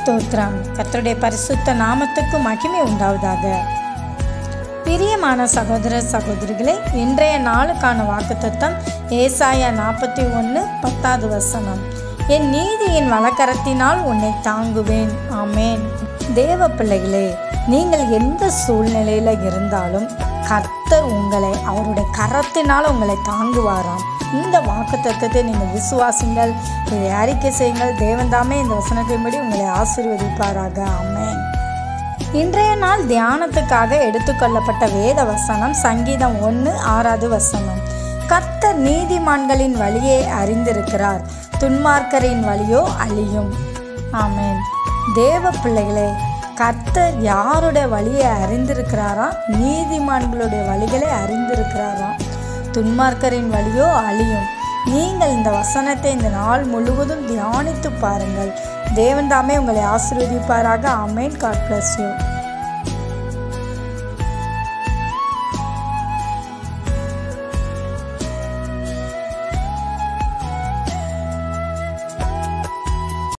ஸ்தோத்திரம் கர்த்தருடைய பரிசுத்த நாமத்துக்கு மகிமை உண்டாவதாக பிரியமான சகோதர சகோதரிகளே இன்றைய நாளுக்கான வாக்குத்தத்தம் ஏசாயா நாற்பத்தி ஒன்று பத்தாவது வசனம் என் நீதியின் வழக்கரத்தினால் உன்னை தாங்குவேன் ஆமேன் தேவ பிள்ளைகளே நீங்கள் எந்த சூழ்நிலையில் இருந்தாலும் கர்த்தர் உங்களை அவருடைய கரத்தினால் உங்களை தாங்குவாராம் இந்த வாக்கு தத்துவத்தை நீங்கள் விசுவாசிங்கள் இதை அறிக்கை செய்யுங்கள் தேவன் தாமே இந்த வசனத்தின்படி உங்களை ஆசீர்வதிப்பாராக ஆமென் இன்றைய நாள் தியானத்துக்காக எடுத்துக்கொள்ளப்பட்ட வேத வசனம் சங்கீதம் ஒன்று ஆறாவது வசனம் கர்த்தர் நீதிமான்களின் வழியை அறிந்திருக்கிறார் துன்மார்க்கரின் வழியோ அழியும் ஆமென் தேவ பிள்ளைகளே கர்த்தர் யாருடைய வழியை அறிந்திருக்கிறாரா நீதிமான்களுடைய வழிகளை அறிந்திருக்கிறாரா துன்மார்க்கரின் வழியோ அழியும் நீங்கள் இந்த வசனத்தை இந்த நாள் முழுவதும் தியானித்து பாருங்கள் தேவன் தாமே உங்களை ஆசீர்வதிப்பாராக அமேன் காட் பிளஸ் யூ